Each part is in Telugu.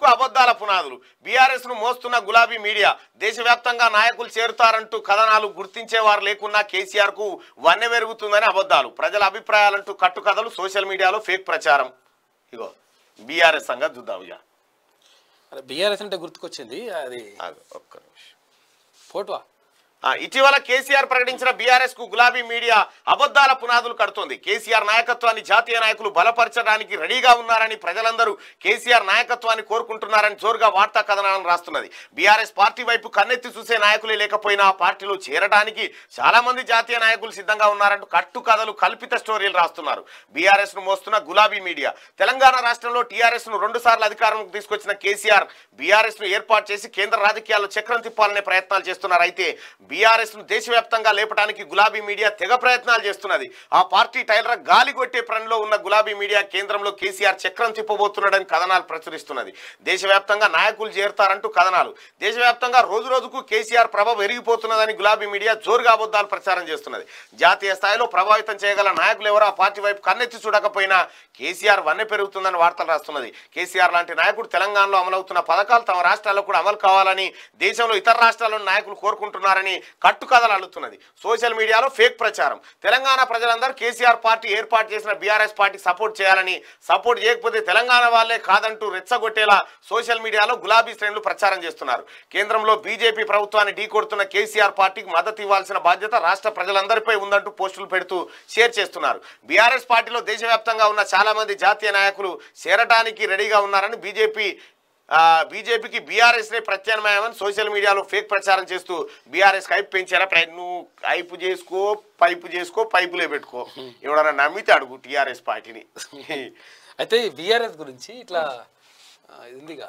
అబద్ధాల పునాదులు బీఆర్ఎస్ ను మోస్తున్న గులాబీ మీడియా దేశవ్యాప్తంగా నాయకులు చేరుతారంటూ కథనాలు గుర్తించేవారు లేకున్నా కేసీఆర్ కు వన్నె పెరుగుతుందని అబద్ధాలు ప్రజల అభిప్రాయాలంటూ కట్టుకథలు సోషల్ మీడియాలో ఫేక్ ప్రచారం ఇగో బీఆర్ఎస్ సంగతి చూద్దాం ఇక అరే బీఆర్ఎస్ అంటే గుర్తుకొచ్చింది అది ఆగు, ఒక్క నిమిషం ఫోటో ఆ, ఇటీవల కేసీఆర్ ప్రకటించిన బీఆర్ఎస్ కు గులాబీ మీడియా అబద్ధాల పునాదులు కడుతోంది కేసీఆర్ నాయకత్వాన్ని జాతీయ నాయకులు బలపరచడానికి రెడీగా ఉన్నారని ప్రజలందరూ కేసీఆర్ నాయకత్వాన్ని కోరుకుంటున్నారని జోరుగా వార్తా కథనాలను రాస్తున్నది బీఆర్ఎస్ పార్టీ వైపు కన్నెత్తి చూసే నాయకులే లేకపోయినా ఆ పార్టీలో చేరడానికి చాలా మంది జాతీయ నాయకులు సిద్ధంగా ఉన్నారంటూ కట్టు కథలు కల్పిత స్టోరీలు రాస్తున్నారు బీఆర్ఎస్ ను మోస్తున్న గులాబీ మీడియా తెలంగాణ రాష్ట్రంలో టీఆర్ఎస్ ను రెండు సార్లు అధికారంలోకి తీసుకొచ్చిన కేసీఆర్ బీఆర్ఎస్ ను ఏర్పాటు చేసి కేంద్ర రాజకీయాల్లో చక్రం తిప్పాలనే ప్రయత్నాలు చేస్తున్నారు అయితే బీఆర్ఎస్ ను దేశవ్యాప్తంగా లేపడానికి గులాబీ మీడియా తెగ ప్రయత్నాలు చేస్తున్నది ఆ పార్టీ టైలర్ గాలి కొట్టే పనిలో ఉన్న గులాబీ మీడియా కేంద్రంలో కేసీఆర్ చక్రం తిప్పబోతున్నాడని కథనాలు ప్రచురిస్తున్నది దేశవ్యాప్తంగా నాయకులు చేరుతారంటూ కథనాలు దేశవ్యాప్తంగా రోజు రోజుకు కేసీఆర్ ప్రభ పెరిగిపోతున్నదని గులాబీ మీడియా జోరుగా అబద్ధాలు ప్రచారం చేస్తున్నది జాతీయ స్థాయిలో ప్రభావితం చేయగల నాయకులు ఎవరో ఆ పార్టీ వైపు కన్నెత్తి చూడకపోయినా కేసీఆర్ వన్నె పెరుగుతుందని వార్తలు రాస్తున్నది కేసీఆర్ లాంటి నాయకుడు తెలంగాణలో అమలవుతున్న పథకాలు తమ రాష్ట్రాల్లో కూడా అమలు కావాలని దేశంలో ఇతర రాష్ట్రాల్లోని నాయకులు కోరుకుంటున్నారని కట్టుకథలు అల్లుతున్నది సోషల్ మీడియాలో ఫేక్ ప్రచారం తెలంగాణ ప్రజలందరూ కేసీఆర్ పార్టీ ఏర్పాటు చేసిన బీఆర్ఎస్ పార్టీకి సపోర్ట్ చేయాలని సపోర్ట్ చేయకపోతే తెలంగాణ వాళ్ళే కాదంటూ రెచ్చగొట్టేలా సోషల్ మీడియాలో గులాబీ శ్రేణులు ప్రచారం చేస్తున్నారు కేంద్రంలో బీజేపీ ప్రభుత్వాన్ని ఢీకొడుతున్న కేసీఆర్ పార్టీకి మద్దతు ఇవ్వాల్సిన బాధ్యత రాష్ట్ర ప్రజలందరిపై ఉందంటూ పోస్టులు పెడుతూ షేర్ చేస్తున్నారు బీఆర్ఎస్ పార్టీలో దేశవ్యాప్తంగా ఉన్న చాలా మంది జాతీయ నాయకులు చేరటానికి రెడీగా ఉన్నారని బీజేపీ బీజేపీకి బీఆర్ఎస్ నే ప్రత్యామ్నాయమని సోషల్ మీడియాలో ఫేక్ ప్రచారం చేస్తూ బీఆర్ఎస్ హైప్ పెంచారా ప్ర- నువ్వు హైప్ చేసుకో పైపు చేసుకో పైపులే పెట్టుకో ఎవడన్నా నమ్మితే అడుగు టీఆర్ఎస్ పార్టీని అయితే ఈ బీఆర్ఎస్ గురించి ఇట్లా ఆ, ఇది ఉందిగా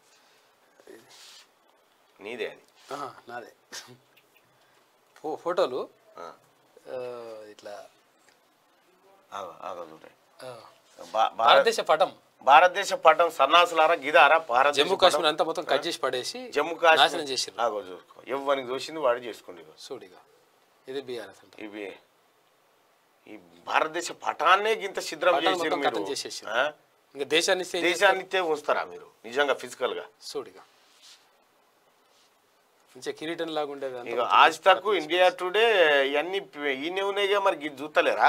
నీదే అది ఆహా, నాదే ఫో ఫోటోలు ఆ, ఆ, ఇట్లా ఆగు, ఆగు చూడండి. ఆ, భా- భారత్ భారతదేశ పటం భారతదేశ పట్టం సన్నాసులారా గిదారా భారత్ జమ్మూ కాశ్మీర్ అంతా మొత్తం కట్ చేసి పడేసి జమ్మూ నాశనం కాశ్మీర్ చేసిర్రు ఆగో చూసుకో ఎవరికి చూసింది వాడు చేసుకోండి ఇగో. చూడిగా ఇది బీఆర్ఎస్ అంటే ఇవి ఈ భారతదేశ పటాన్నే గింత శిద్రం పటాన్ని చేసిర్రు మొత్తం కథం మీరు చేసేసిర్రు. ఆ? ఇంకా దేశాన్ని సేవ్ చేస్తారు. దేశాన్ని ఇస్తే ఉంచుతారా మీరు నిజంగా ఫిజికల్ గా చూడిగా మంచిగా కిరీటం లాగా ఉండేది అంతా ఇక మొత్తం ఆజ్ తక్ ఇండియా టుడే ఇవన్నీ ఈయన ఉన్నాయిగా మరి గిది చూస్తలేరా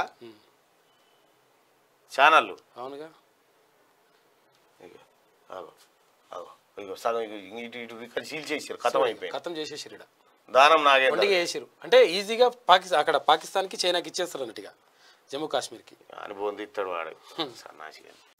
ఛానళ్ళు అవునుగా ఇక ఆగో ఆగో ఇగో సగం ఇగో ఇటు ఇటు ఇక్కడ సీల్ చేసారు కథం అయిపోయింది ఖతం చేసేసిరు ఈడ. దానం నాగే ఒంటిగా వేసిరు అంటే ఈజీగా పాకిస్తాన్ అక్కడ పాకిస్తాన్కి చైనాకి ఇచ్చేస్తారు అన్నట్టుగా జమ్మూ కాశ్మీర్కి అనుభవం తీస్తాడు వాడు సన్నాసి గాని.